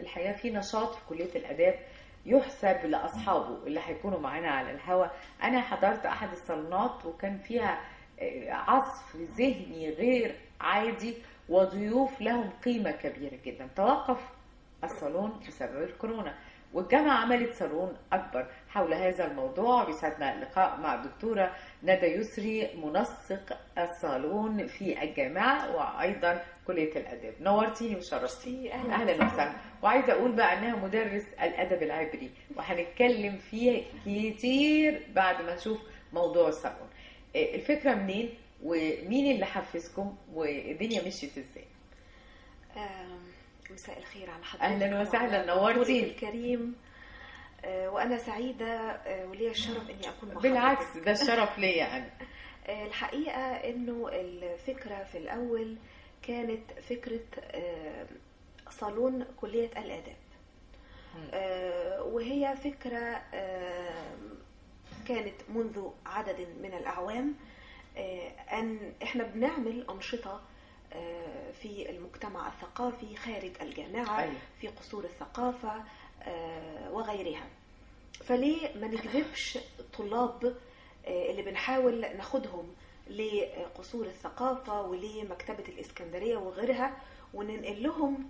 الحقيقه في نشاط في كليه الاداب يحسب لاصحابه اللي هيكونوا معانا على الهوا انا حضرت احد الصالونات وكان فيها آه، عصف ذهني غير عادي وضيوف لهم قيمه كبيره جدا توقف الصالون بسبب الكورونا والجامعة عملت صالون أكبر حول هذا الموضوع بيسعدنا اللقاء مع الدكتورة ندى يسري منسق الصالون في الجامعة وأيضا كلية الأداب نورتيني وشرفتيني أهلا أهلا وسهلا. وسهلا وعايزة أقول بقى أنها مدرس الأدب العبري وهنتكلم فيه كتير بعد ما نشوف موضوع الصالون إيه، الفكرة منين ومين اللي حفزكم والدنيا مشيت ازاي آم، مساء الخير على حضرتك أهلاً وسهلاً، وعلى نورتيني. دكتورك الكريم آه، وأنا سعيدة آه، ولي الشرف إني أكون مع بالعكس حضرتك. ده الشرف ليا أنا آه، الحقيقة إنه الفكرة في الأول كانت فكرة آه، صالون كلية الآداب آه، وهي فكرة آه، كانت منذ عدد من الأعوام آه، أن إحنا بنعمل أنشطة آه، في المجتمع الثقافي خارج الجامعة أيوة. في قصور الثقافة آه، وغيرها فليه ما نجذبش طلاب آه، اللي بنحاول ناخدهم لقصور الثقافة ولمكتبة الإسكندرية وغيرها وننقل لهم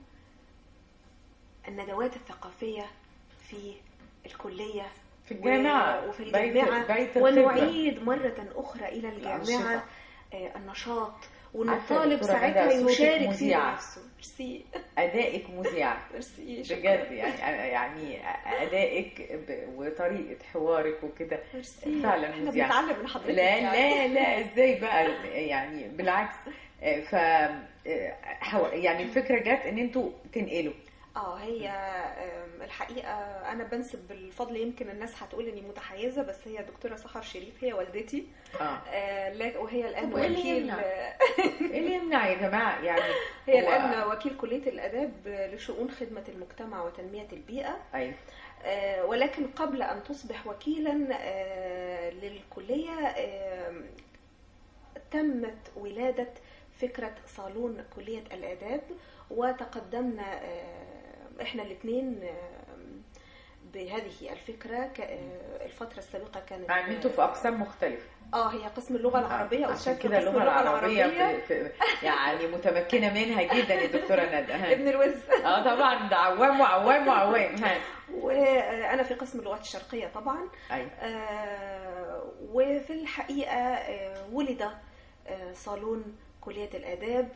الندوات الثقافية في الكلية في الجامعة و- وفي بيت- الجامعة بيت الخبرة. ونعيد مرة أخرى إلى الجامعة الأنشطة. آه، النشاط وإن عارفة الطالب دكتورة ساعتها ندى، صوتك يشارك فيه مذيعة. بنفسه ميرسي أدائك مذيع ميرسي شكراً. بجد يعني يعني أدائك ب- وطريقة حوارك وكده ميرسي فعلا احنا مذيع بنتعلم من حضرتك لا يعني. لا لا ازاي بقى يعني بالعكس آه، ف آه، حو- يعني الفكرة جت ان انتوا تنقلوا اه هي آم، الحقيقه انا بنسب الفضل يمكن الناس هتقول اني متحيزه بس هي دكتوره سحر شريف هي والدتي اه آه، لا- وهي الان طب وإيه اللي وكيل يمنع؟ ايه اللي يمنع يا جماعة يعني هي هو- الان وكيل كليه الاداب لشؤون خدمه المجتمع وتنميه البيئه ايوه آه، ولكن قبل ان تصبح وكيلا آه، للكليه آه، تمت ولاده فكره صالون كليه الاداب وتقدمنا آه، احنا الاثنين بهذه الفكره ك- آه، الفتره السابقه كانت يعني انتوا في اقسام مختلفة اه هي قسم اللغه العربيه عشان أستاذ في كده قسم اللغة العربية في في يعني متمكنة منها جدا يا دكتورة ندى ها. ابن الوز اه طبعا ده عوام وعوام وعوام ها وانا في قسم اللغات الشرقيه طبعا ايوه آه، وفي الحقيقه آه، ولد آه، صالون كليه الاداب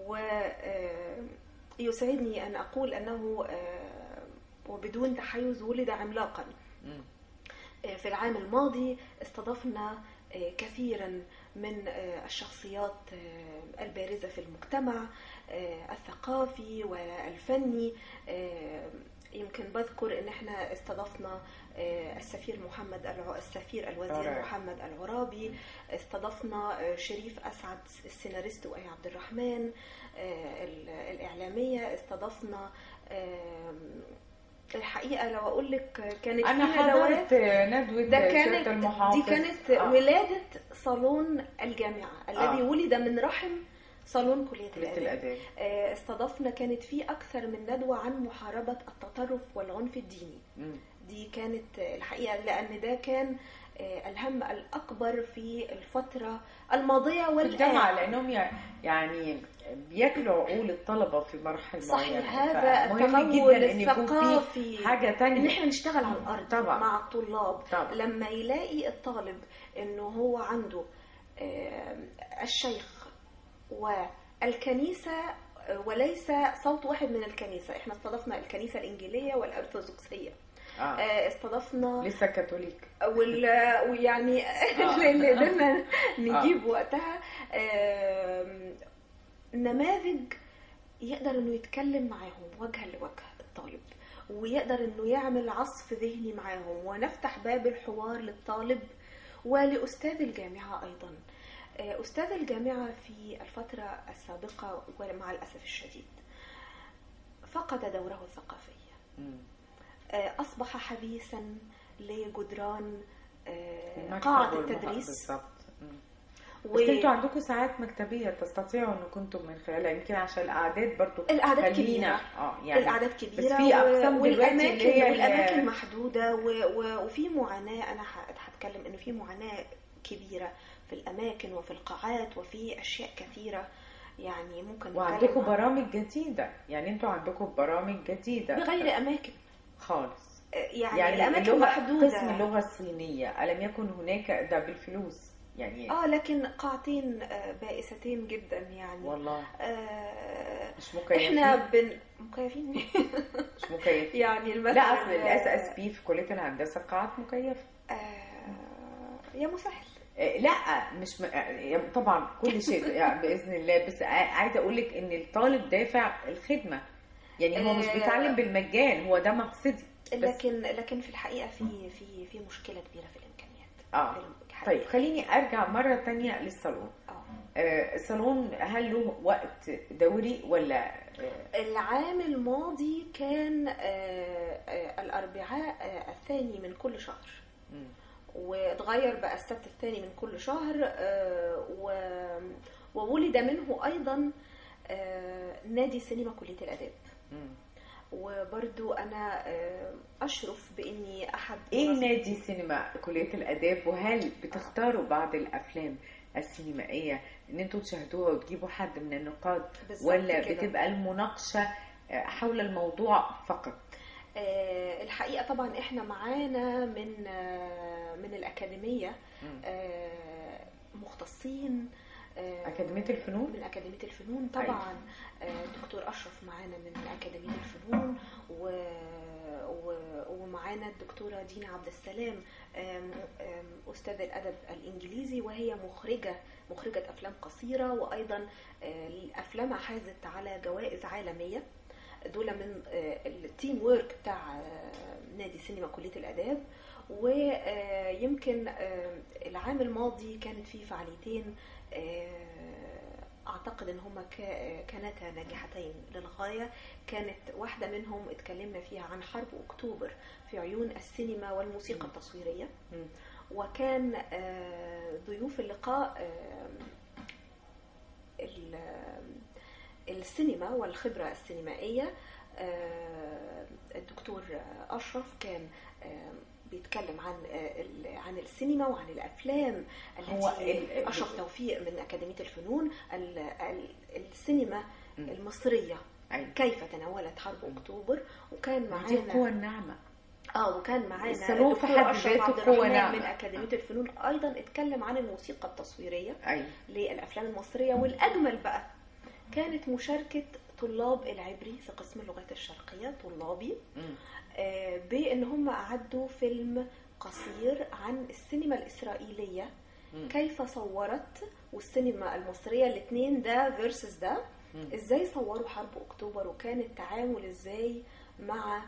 ويسعدني ان اقول انه آه، وبدون تحيز ولد عملاقا مم. في العام الماضي استضفنا آه، كثيرا من آه، الشخصيات آه، البارزة في المجتمع آه، الثقافي والفني آه، يمكن بذكر ان احنا استضفنا آه، السفير محمد الع... السفير الوزير رائع. محمد العرابي استضفنا آه، شريف اسعد السيناريست وآي عبد الرحمن آه، ال- الاعلاميه استضفنا آم، الحقيقه لو اقول لك كانت انا في ندوات حضرت ندوة ده سيادة كانت المحافظ دي كانت آه. ولادة صالون الجامعة الذي آه. ولد من رحم صالون كلية كلية الآداب الآداب آه، استضفنا كانت في أكثر من ندوة عن محاربة التطرف والعنف الديني مم. دي كانت آه، الحقيقة لأن ده كان آه، الهم الأكبر في الفترة الماضية في الجامعة والآن لأنهم يع- يعني بياكلوا عقول الطلبة في مراحل صحيح معينة هذا فمهم التحول جدا إن يكون الثقافي في حاجة ان تانية احنا نشتغل على الارض طبعا. مع الطلاب طبعا. لما يلاقي الطالب انه هو عنده آم، الشيخ والكنيسه آه، وليس صوت واحد من الكنيسه احنا استضفنا الكنيسه الانجيليه والارثوذكسيه آه. آه، استضفنا لسه كاثوليك وال... ويعني اللي قدرنا نجيب وقتها آم، نماذج يقدر انه يتكلم معاهم وجها لوجه الطالب ويقدر انه يعمل عصف ذهني معاهم ونفتح باب الحوار للطالب ولأستاذ الجامعة أيضا آه، أستاذ الجامعة في الفترة السابقة ومع الأسف الشديد فقد دوره الثقافي مم. آه، أصبح حبيسا لجدران آه، المكتب قاعة والمحا- التدريس بالظبط مم. و... بس انتوا عندكم ساعات مكتبيه تستطيعوا ان كنتم من خلالها يمكن عشان الاعداد برضو الاعداد خلينا- كبيره اه يعني الاعداد كبيره بس في اقسام و... دلوقتي والاماكن اللي هي ال- والاماكن محدوده و... و... وفي معاناه انا ه- هتكلم انه في معاناه كبيره في الاماكن وفي القاعات وفي اشياء كثيره يعني ممكن نتكلم وعندكم عن- برامج جديده يعني انتوا عندكم برامج جديده بغير اماكن خالص يعني, يعني الاماكن اللغة محدوده قسم اللغه الصينيه الم يكن هناك ده بالفلوس يعني اه لكن قاعتين آه، بائستين جدا يعني والله آه مش مكيفين احنا بن مكيفين مش مكيفين يعني المثل لا اصل الاس اس بي في كليه الهندسه قاعات مكيفه آه يا مسهل آه، لا مش م... آه، طبعا كل شيء يعني باذن الله بس ع- عايزه اقول لك ان الطالب دافع الخدمه يعني هو مش آه، بيتعلم بالمجان هو ده مقصدي بس لكن لكن في الحقيقه في في في مشكله كبيره في الامكانيات اه في الحقيقة. طيب خليني ارجع مره تانية للصالون اه آه، الصالون هل له وقت دوري ولا آه، العام الماضي كان آه، آه، الاربعاء آه، الثاني من كل شهر مم. واتغير بقى السبت الثاني من كل شهر آه، و- وولد منه ايضا آه، نادي سينما كليه الاداب مم. وبرضو انا آه، اشرف باني احد ايه منظم- نادي سينما كليه الاداب وهل بتختاروا بعض الافلام السينمائيه ان انتوا تشاهدوها وتجيبوا حد من النقاد بالظبط ولا كده. بتبقى المناقشه آه، حول الموضوع فقط آه، الحقيقه طبعا احنا معانا من آه، من الاكاديميه مم. آه، مختصين آه، أكاديمية الفنون؟ من أكاديمية الفنون طبعا آه، دكتور أشرف معانا من أكاديمية الفنون و... و... ومعانا الدكتورة دينا عبد السلام آم، آم، أستاذ الأدب الإنجليزي وهي مخرجة مخرجة أفلام قصيرة وأيضا آه، أفلامها حازت على جوائز عالمية دول من آه، التيم وورك بتاع آه، نادي سينما كلية الآداب ويمكن العام الماضي كانت في فعاليتين آه، اعتقد ان هما كا- كانتا ناجحتين للغايه كانت واحده منهم اتكلمنا فيها عن حرب اكتوبر في عيون السينما والموسيقى التصويريه مم. وكان آه، ضيوف اللقاء آه، ال- السينما والخبرة السينمائية آه، الدكتور أشرف كان آه، بيتكلم عن آه، ال- عن السينما وعن الأفلام هو التي ال- أشرف توفيق من أكاديمية الفنون ال- ال- السينما مم. المصرية أيوة. كيف تناولت حرب أكتوبر وكان دي معانا القوة الناعمة اه وكان معانا الصالون في الدكتور حد أشرف ذاته عبد قوة الرحمن ناعمة. من أكاديمية الفنون أيضا اتكلم عن الموسيقى التصويرية أيوة للأفلام المصرية والأجمل بقى كانت مشاركة طلاب العبري في قسم اللغات الشرقية طلابي مم. آه، بأن هم أعدوا فيلم قصير عن السينما الإسرائيلية مم. كيف صورت والسينما المصرية الاثنين ده فيرسز ده مم. ازاي صوروا حرب اكتوبر وكان التعامل ازاي مع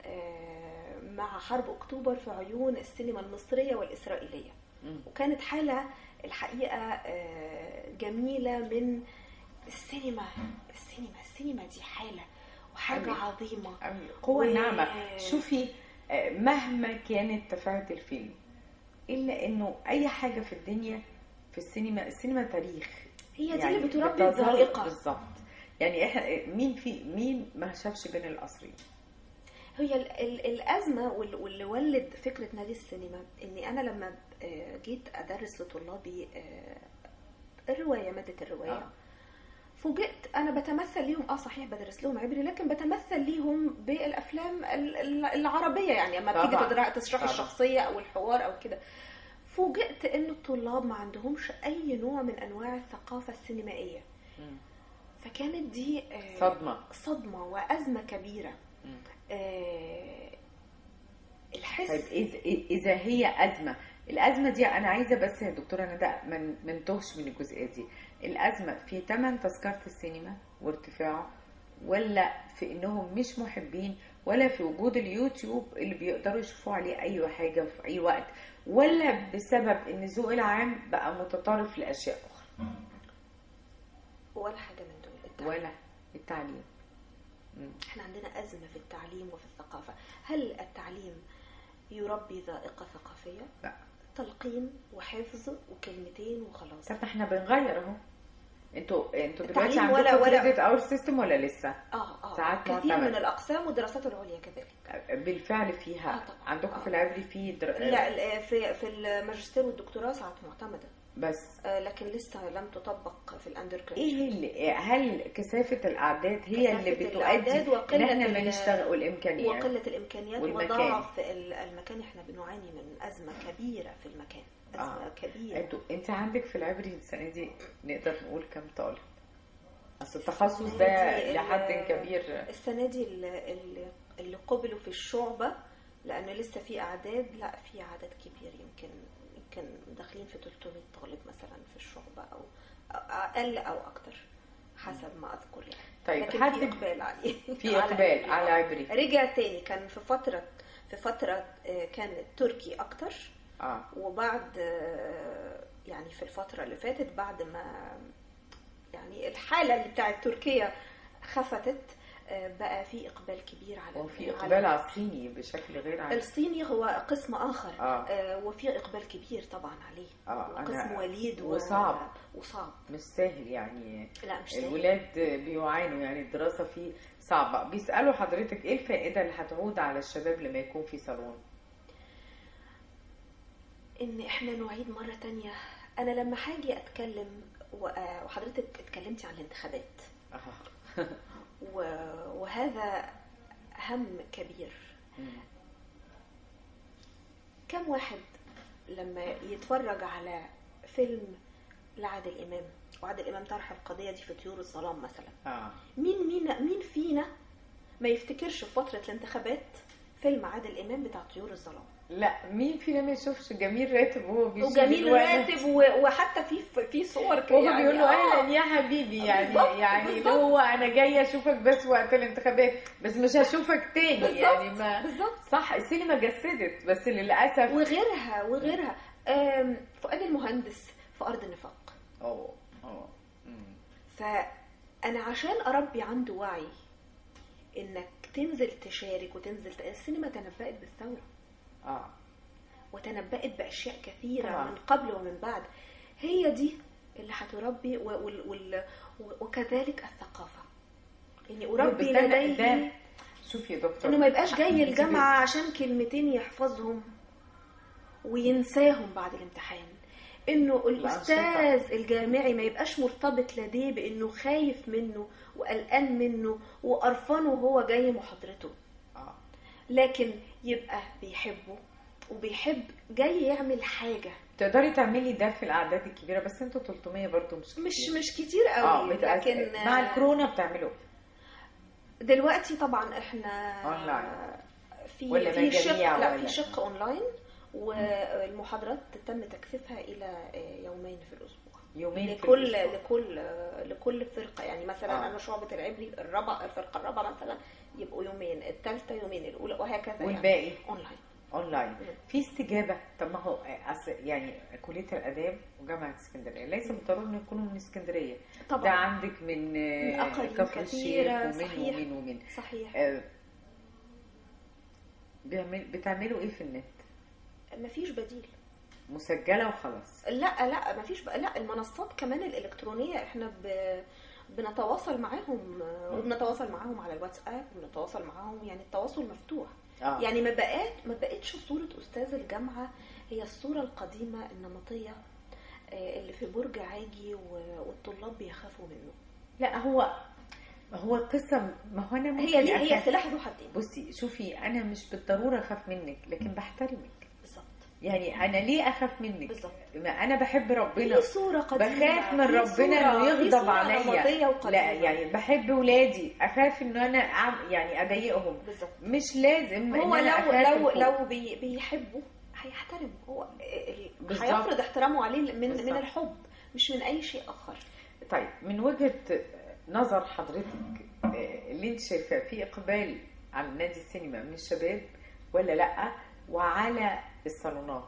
آه، مع حرب اكتوبر في عيون السينما المصرية والإسرائيلية مم. وكانت حالة الحقيقة آه، جميلة من السينما السينما السينما دي حالة وحاجة أيوة. عظيمة قوة و- ناعمة شوفي آه، مهما كانت تفاهة الفيلم إلا إنه أي حاجة في الدنيا في السينما السينما تاريخ هي دي اللي بتربي بتظل- الذائقة بالظبط يعني احنا مين في مين ما شافش بين القصرين هي ال ال الأزمة وال- واللي ولد فكرة نادي السينما إني أنا لما آه، جيت أدرس لطلابي آه، الرواية مادة الرواية آه. فوجئت انا بتمثل ليهم اه صحيح بدرس لهم عبري لكن بتمثل ليهم بالافلام ال- ال- العربيه يعني لما بتيجي طبعاً. تدرع- تشرح طبعاً. الشخصيه او الحوار او كده فوجئت ان الطلاب ما عندهمش اي نوع من انواع الثقافه السينمائيه مم. فكانت دي آه، صدمة صدمه وازمه كبيره مم. آه، الحس طيب إذا إذا هي أزمة الأزمة دي أنا عايزة بس يا دكتورة ندى ما ما نتوهش من الجزئية دي الأزمة في ثمن تذكرة السينما وارتفاعه ولا في إنهم مش محبين ولا في وجود اليوتيوب اللي بيقدروا يشوفوا عليه أي حاجة في أي وقت ولا بسبب إن الذوق العام بقى متطرف لأشياء أخرى ولا حاجه من دول التعليم. ولا التعليم مم. احنا عندنا أزمة في التعليم وفي الثقافة هل التعليم يربي ذائقة ثقافية؟ لا تلقين وحفظ وكلمتين وخلاص طب احنا بنغير اهو انتوا انتوا دلوقتي التعليم ولا- عندكم ولا- كريدت اور سيستم ولا لسه؟ اه اه ساعات كثير معتمد. من الاقسام والدراسات العليا كذلك بالفعل فيها آه طبعا. عندكم آه. في العبري في در... لا ال- في في الماجستير والدكتوراه ساعات معتمده بس آه، لكن لسه لم تطبق في الاندر ايه اللي هل كثافه الاعداد هي اللي كثافة بتؤدي الأعداد ان وقلة احنا ما ال- نشتغل والامكانيات وقله الامكانيات والمكان. وضعف ال- المكان احنا بنعاني من ازمه كبيره في المكان ازمه آه. كبيره انتوا انت عندك في العبري السنه دي نقدر نقول كم طالب اصل التخصص ده السنة دي لحد ال- كبير السنه دي ال- ال- اللي قبلوا في الشعبه لان لسه في اعداد لا في عدد كبير يمكن يمكن داخلين في 300 طالب مثلا في الشعبه او أو اقل او اكتر حسب ما اذكر يعني طيب لكن حد في اقبال عليه في اقبال على عبري رجع تاني كان في فتره في فتره آه، كان تركي اكتر اه وبعد آه، يعني في الفترة اللي فاتت بعد ما يعني الحالة اللي بتاعت تركيا خفتت آه، بقى في إقبال كبير على وفي على- اقبال على الصيني بشكل غير عادي الصيني هو قسم آخر آه. آه، وفي إقبال كبير طبعا عليه آه، هو أنا- قسم وليد و- وصعب. وصعب مش سهل يعني لا مش سهل الولاد بيعانوا يعني الدراسه فيه صعبه بيسالوا حضرتك ايه الفائده اللي هتعود على الشباب لما يكون في صالون ان احنا نعيد مرة تانية انا لما هاجي اتكلم و- آه، وحضرتك اتكلمتي عن الانتخابات آه. و- وهذا هم كبير مم. كم واحد لما يتفرج على فيلم لعادل امام وعادل امام طرح القضيه دي في طيور الظلام مثلا اه مين مين مين فينا ما يفتكرش في فتره الانتخابات فيلم عادل امام بتاع طيور الظلام لا مين فينا ما يشوفش جميل راتب وهو بيشيل وجميل الولد راتب و- وحتى في في صور كده وهو بيقول له آه. اهلا يا حبيبي يعني بالظبط، يعني اللي بالظبط. هو انا جاي اشوفك بس وقت الانتخابات بس مش هشوفك تاني بالظبط، يعني ما بالظبط. صح السينما جسدت بس للاسف وغيرها وغيرها آم، فؤاد المهندس في ارض النفاق اه اه مم. فانا عشان اربي عنده وعي انك تنزل تشارك وتنزل ت... السينما تنبأت بالثوره اه وتنبأت باشياء كثيره طبعا. من قبل ومن بعد هي دي اللي هتربي و... وال... وال... وكذلك الثقافه يعني اربي بس ده- لديه ده- شوف يا دكتور انه ما يبقاش جاي أنت الجامعه عشان كلمتين يحفظهم وينساهم بعد الامتحان انه الاستاذ الجامعي ما يبقاش مرتبط لديه بانه خايف منه وقلقان منه وقرفان وهو جاي محاضرته آه. لكن يبقى بيحبه وبيحب جاي يعمل حاجه تقدري تعملي ده في الاعداد الكبيره بس انتوا 300 برضو مش مش كتير. مش كتير اه قوي متأسف. لكن مع الكورونا بتعملوا دلوقتي طبعا احنا أونلاين. في ولا في شق مجاميع لا ولا- في شق اونلاين والمحاضرات تم تكثيفها الى يومين في الاسبوع يومين في لكل الأسبوع. لكل لكل فرقه يعني مثلا آه. انا شعبه العبري الرابعه الفرقه الرابعه مثلا يبقوا يومين الثالثه يومين الاولى وهكذا يعني. والباقي اونلاين اونلاين في استجابه طب ما هو أصل يعني كليه الاداب وجامعه اسكندريه ليس بالضروره انه يكونوا من اسكندريه طبعا. ده عندك من من آه، أقاليم كفر كثيرة، الشيخ ومن صحيح. ومن ومن صحيح آه، بيعمل بتعملوا ايه في النت مفيش بديل مسجله وخلاص لا لا مفيش بقى لا المنصات كمان الالكترونيه احنا ب... بنتواصل معاهم وبنتواصل معاهم على الواتساب وبنتواصل معاهم يعني التواصل مفتوح آه. يعني ما بقات ما بقتش صوره استاذ الجامعه هي الصوره القديمه النمطيه آه، اللي في برج عاجي و- والطلاب بيخافوا منه لا هو هو القصه ما هو انا ممكن هي دي هي أخاف- سلاح ذو حدين بصي شوفي انا مش بالضروره اخاف منك لكن بحترمك بالظبط يعني انا ليه اخاف منك بالظبط. ما انا بحب ربنا في صوره قديمه بخاف من في ربنا صورة- انه في يغضب صورة عليا نمطية وقديمة. لا يعني بحب ولادي اخاف ان انا أعم- يعني اضايقهم بالظبط مش لازم هو إن أنا لو أخاف لو الفوق. لو بي بيحبه هيحترمه هو ال- بالظبط. هيفرض احترامه عليه من بالظبط. من الحب مش من اي شيء اخر طيب من وجهه نظر حضرتك آه، اللي انت شايفاه في اقبال على نادي السينما من الشباب ولا لا وعلى الصالونات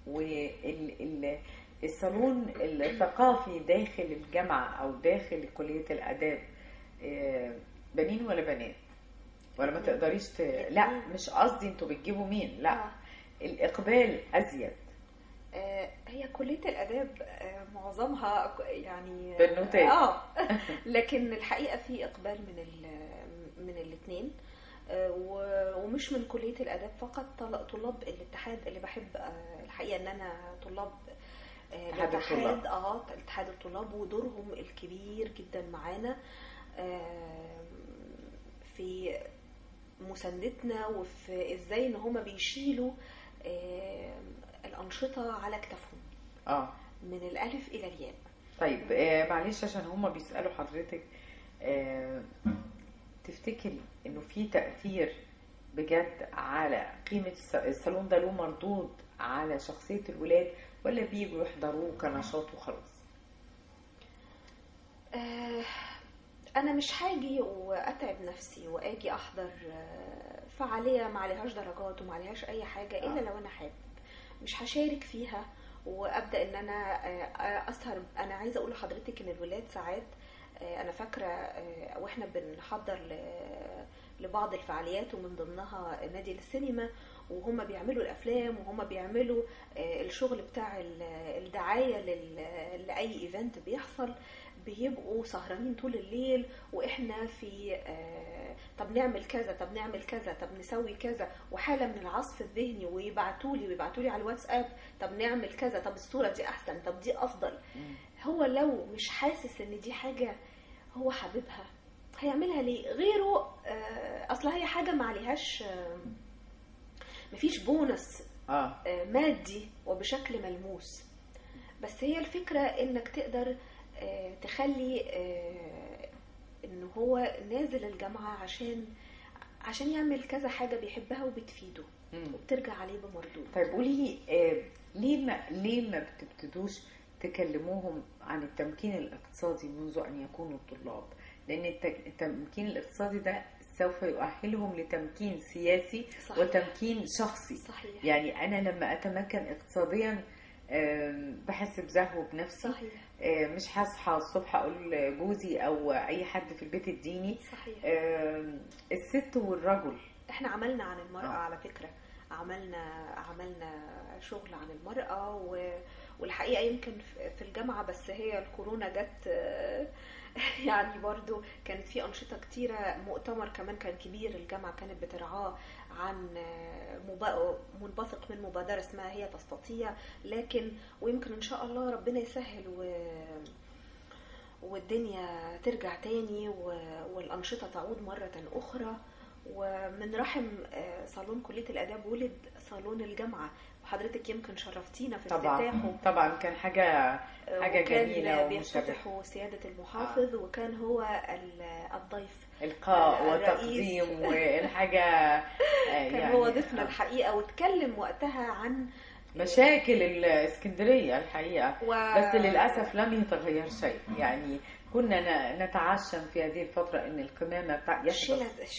والصالون الثقافي داخل الجامعه او داخل كليه الاداب آه، بنين ولا بنات ولا ما تقدريش ت... لا مش قصدي انتوا بتجيبوا مين لا آه. الاقبال ازيد آه، هي كلية الآداب آه، معظمها ك- يعني بنوتات. اه لكن الحقيقة في إقبال من ال من الاثنين ومش من كلية الآداب فقط طل- طلاب الاتحاد اللي بحب آه، الحقيقة إن أنا طلاب آه، اتحاد الاتحاد الطلاب. اه اتحاد الطلاب ودورهم الكبير جدا معانا آه، في مساندتنا وفي ازاي ان هما بيشيلوا آه، الانشطه على كتافهم اه من الالف الى الياء طيب آه معلش عشان هما بيسألوا حضرتك آه تفتكري انه في تأثير بجد على قيمة الص- الصالون ده له مردود على شخصية الولاد ولا بيجوا يحضروه كنشاط وخلاص؟ آه، انا مش هاجي واتعب نفسي واجي احضر آه، فعاليه ما عليهاش درجات وما عليهاش اي حاجه الا آه. لو انا حابب مش هشارك فيها وابدا ان انا آه، اسهر انا عايزه اقول لحضرتك ان الولاد ساعات آه، انا فاكره آه، واحنا بنحضر ل- لبعض الفعاليات ومن ضمنها نادي السينما وهم بيعملوا الافلام وهم بيعملوا آه، الشغل بتاع ال- الدعايه لل- لاي ايفنت بيحصل بيبقوا سهرانين طول الليل واحنا في آه، طب نعمل كذا طب نعمل كذا طب نسوي كذا وحاله من العصف الذهني ويبعتوا لي ويبعتوا لي على الواتساب طب نعمل كذا طب الصوره دي احسن طب دي افضل هو لو مش حاسس ان دي حاجه هو حاببها هيعملها ليه غيره آه، اصل هي حاجه ما عليهاش آه، مفيش بونص اه آه، مادي وبشكل ملموس بس هي الفكرة انك تقدر آه، تخلي آه، ان هو نازل الجامعة عشان عشان يعمل كذا حاجة بيحبها وبتفيده مم. وبترجع عليه بمردود طيب قولي لي آه ليه ما ليه ما بتبتدوش تكلموهم عن التمكين الاقتصادي منذ ان يكونوا طلاب؟ لان الت- التمكين الاقتصادي ده سوف يؤهلهم لتمكين سياسي صحيح. وتمكين شخصي صحيح يعني انا لما اتمكن اقتصاديا آم، بحس بزهو بنفسي صحيح آه، مش هصحى الصبح اقول جوزي او اي حد في البيت اديني صحيح آم، الست والرجل احنا عملنا عن المرأة آه. على فكرة عملنا عملنا شغل عن المرأة و... والحقيقة يمكن في- في الجامعة بس هي الكورونا جت آه، يعني برضو كانت في أنشطة كتيرة مؤتمر كمان كان كبير الجامعة كانت بترعاه عن آه، مبا- منبثق من مبادرة اسمها هي تستطيع لكن ويمكن إن شاء الله ربنا يسهل و والدنيا ترجع تاني و- والأنشطة تعود مرة أخرى ومن رحم آه، صالون كلية الآداب ولد صالون الجامعة وحضرتك يمكن شرفتينا في طبعا افتتاحه طبعا كان حاجه آه، حاجة وكان جميلة ومشرفة. بيفتتحه سيادة المحافظ وكان هو ال- الضيف القاء آه، وتقديم والحاجه آه، كان هو ضيفنا الحقيقة واتكلم وقتها عن مشاكل الاسكندريه الحقيقه و... بس للاسف لم يتغير شيء يعني كنا ن- نتعشم في هذه الفتره ان القمامه بتاع يحدث شلة الش-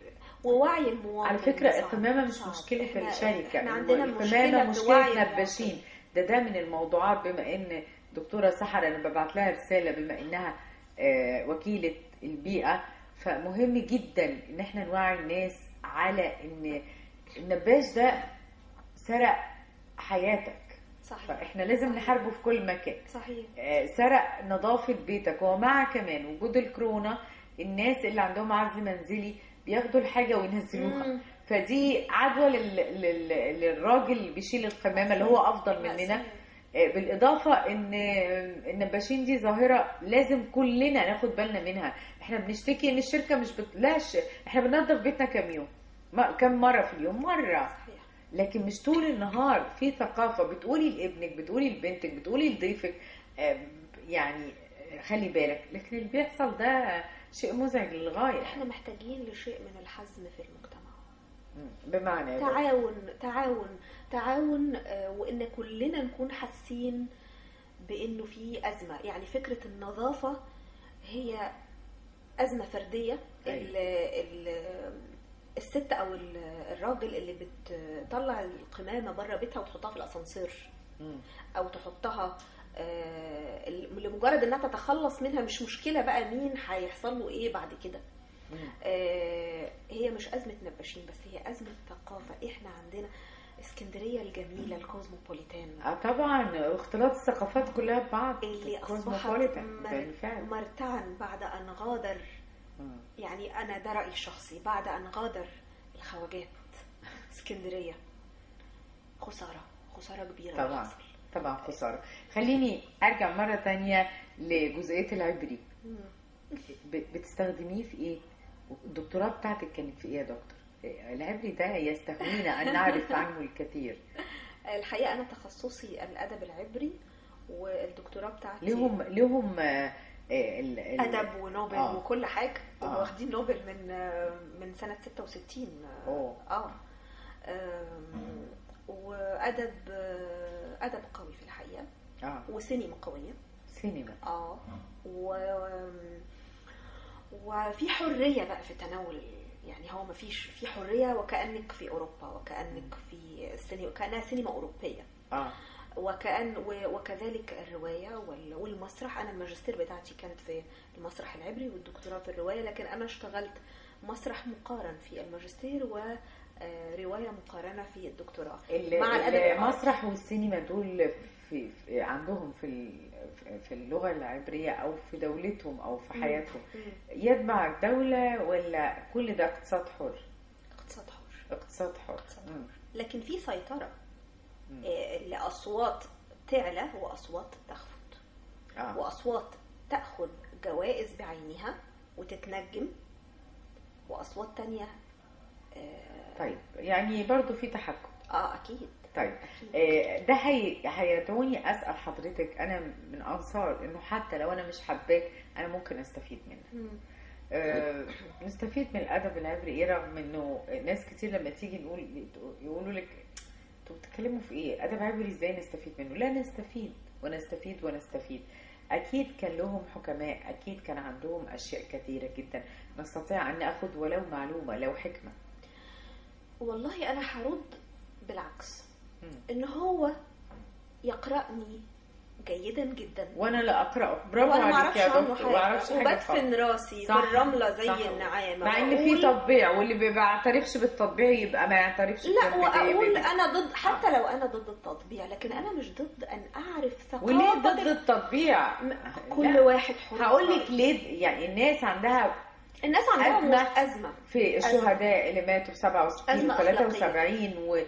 ووعي المواطن على فكرة صعب. القمامة مش صعب. مشكلة إحنا- الشركة احنا إنه عندنا القمامة مشكلة بوعي مشكلة المواطن. نباشين ده ده من الموضوعات بما ان دكتورة سحر انا ببعت لها رسالة بما انها آه، وكيلة البيئة فمهم جدا ان احنا نوعي الناس على ان النباش ده سرق حياتك صحيح فاحنا لازم نحاربه في كل مكان صحيح آه، سرق نظافة بيتك ومع كمان وجود الكورونا الناس اللي عندهم عزل منزلي بياخدوا الحاجة وينزلوها مم. فدي عدوى لل... لل... للراجل اللي بيشيل القمامة اللي هو أفضل مننا مأساة. آه، بالإضافة إن النباشين دي ظاهرة لازم كلنا ناخد بالنا منها احنا بنشتكي إن الشركة مش بتلاش احنا بننظف بيتنا كام يوم ما- كم مرة في اليوم مرة صحيح لكن مش طول النهار في ثقافة بتقولي لابنك بتقولي لبنتك بتقولي لضيفك آه، يعني آه، خلي بالك لكن اللي بيحصل ده شيء مزعج للغاية احنا محتاجين لشيء من الحزم في المجتمع مم. بمعنى ده. تعاون تعاون تعاون آه، وان كلنا نكون حاسين بانه في ازمه يعني فكره النظافه هي ازمه فرديه أيوة. ال ال الست او ال- الراجل اللي بتطلع القمامه بره بيتها وتحطها في الاسانسير مم. او تحطها آه، لمجرد انها تتخلص منها مش مشكله بقى مين هيحصل له ايه بعد كده مم. آه، هي مش أزمة نباشين بس هي أزمة ثقافة إحنا عندنا اسكندريه الجميله الكوزموبوليتان اه طبعا اختلاط الثقافات كلها ببعض اللي اصبحت كوزموبوليتان مر... بالفعل مرتعا بعد ان غادر مم. يعني انا ده رايي الشخصي بعد ان غادر الخواجات اسكندريه خساره خساره كبيره اللي طبعا حصل. طبعا خسارة خليني ارجع مرة تانية لجزئية العبري مم. ب- بتستخدميه في ايه الدكتوراه بتاعتك كانت في ايه يا دكتور العبري ده يستهوينا ان نعرف عنه الكثير الحقيقه انا تخصصي الادب العبري والدكتوراه بتاعتي ليهم ليهم آه، آه، ال- ال- ادب ونوبل آه. وكل حاجه آه. واخدين نوبل من من سنه 66 أوه. اه آم، وادب ادب قوي في الحقيقه اه وسينما قويه سينما اه و وفي حريه بقى في تناول يعني هو ما فيش في حريه وكانك في اوروبا وكانك في السينما كانها سينما اوروبيه اه وكأن و- وكذلك الرواية وال- والمسرح أنا الماجستير بتاعتي كانت في المسرح العبري والدكتوراه في الرواية لكن أنا اشتغلت مسرح مقارن في الماجستير ورواية مقارنة في الدكتوراه ال- مع الأدب العربي. المسرح والسينما دول في, في عندهم في ال- في اللغة العبرية أو في دولتهم أو في حياتهم مم. يتبع الدولة ولا كل ده اقتصاد حر اقتصاد حر اقتصاد حر اقتصاد مم. لكن في سيطرة مم. آه، لأصوات تعلى وأصوات تخفض آه. وأصوات تأخذ جوائز بعينها وتتنجم وأصوات تانية آه، طيب يعني برضو في تحكم اه اكيد طيب أكيد. آه، ده هي هيدعوني اسال حضرتك انا من انصار انه حتى لو انا مش حباك انا ممكن استفيد منه مم. آه، نستفيد من الادب العبري ايه رغم انه ناس كتير لما تيجي نقول يقولوا لك انتوا بتتكلموا في ايه ادب عبري ازاي نستفيد منه لا نستفيد ونستفيد ونستفيد اكيد كان لهم حكماء اكيد كان عندهم اشياء كثيره جدا نستطيع ان ناخذ ولو معلومه لو حكمه والله انا هرد بالعكس مم. ان هو يقرأني جيدا جدا وانا لا اقراه برافو وانا ما عليك اعرفش يا عنه دكتور ما اعرفش حاجه حاجه وبدفن خالص. راسي صح، في الرمله زي صح. النعامه مع ان في وأقول- تطبيع واللي ما بيعترفش بالتطبيع يبقى ما يعترفش لا بالبداية واقول بداية. انا ضد حتى لو انا ضد التطبيع لكن انا مش ضد ان اعرف ثقافه وليه ضد التطبيع م- كل لا. واحد حر هقول لك يختار. ليه يعني الناس عندها الناس عندها أزمة. مش ازمه في الشهداء اللي ماتوا في 67 أزمة و 73 و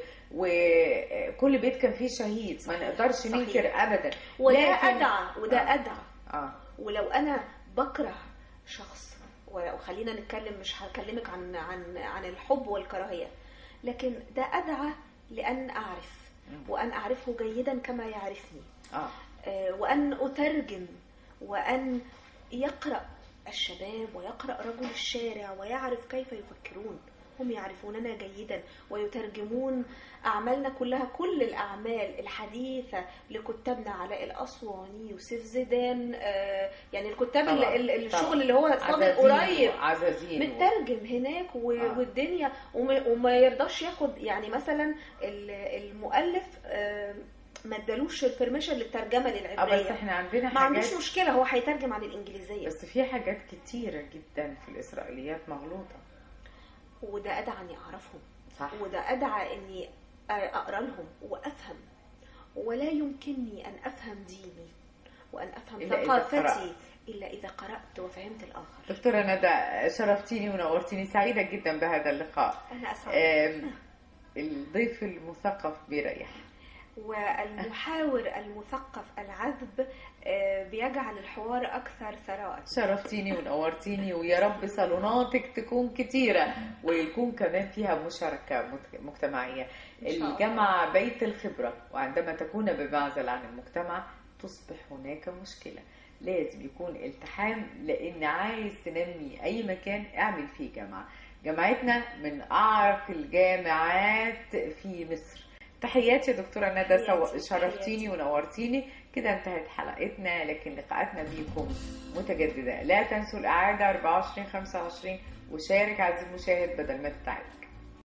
وكل بيت كان فيه شهيد ما صحيح، نقدرش صحيح. ننكر ابدا وده لكن- ادعى وده آه. ادعى اه ولو انا بكره شخص وخلينا نتكلم مش هكلمك عن عن عن الحب والكراهيه لكن ده ادعى لان اعرف وان اعرفه جيدا كما يعرفني اه آه، وان اترجم وان يقرا الشباب ويقرا رجل الشارع ويعرف كيف يفكرون هم يعرفوننا جيدا ويترجمون اعمالنا كلها كل الاعمال الحديثه لكتابنا علاء الاسواني يوسف زيدان آه، يعني الكتاب طبعاً، اللي- اللي- الشغل طبعاً. اللي هو صادق عزازين قريب عزازين مترجم هناك و... آه. والدنيا وما... وما يرضاش ياخد يعني مثلا ال- المؤلف آه، ما ادالوش البرميشن للترجمه اه بس للعبريه احنا عندنا ما عندوش حاجات مشكله هو هيترجم عن الانجليزيه بس في حاجات كتيرة جدا في الإسرائيليات مغلوطة وده ادعى اني اعرفهم صح وده ادعى اني اقرا لهم وافهم ولا يمكنني ان افهم ديني وان افهم إلا إذا ثقافتي قرأت. الا اذا قرات وفهمت الاخر دكتورة ندى شرفتيني ونورتيني سعيدة جدا بهذا اللقاء انا اسعد آم، الضيف المثقف بيريح والمحاور المثقف العذب آه، بيجعل الحوار اكثر ثراء شرفتيني ونورتيني ويا رب صالوناتك تكون كتيرة ويكون كمان فيها مشاركة مت- مجتمعية إن شاء الله. الجامعة بيت الخبرة وعندما تكون بمعزل عن المجتمع تصبح هناك مشكلة لازم يكون التحام لان عايز تنمي اي مكان اعمل فيه جامعة جامعتنا من اعرق الجامعات في مصر تحياتي يا دكتورة ندى تحياتي، سو- شرفتيني تحياتي. ونورتيني كده انتهت حلقتنا لكن لقاءاتنا بيكم متجددة لا تنسوا الإعادة 24 25 وشارك عزيزي المشاهد بدل ما تتعب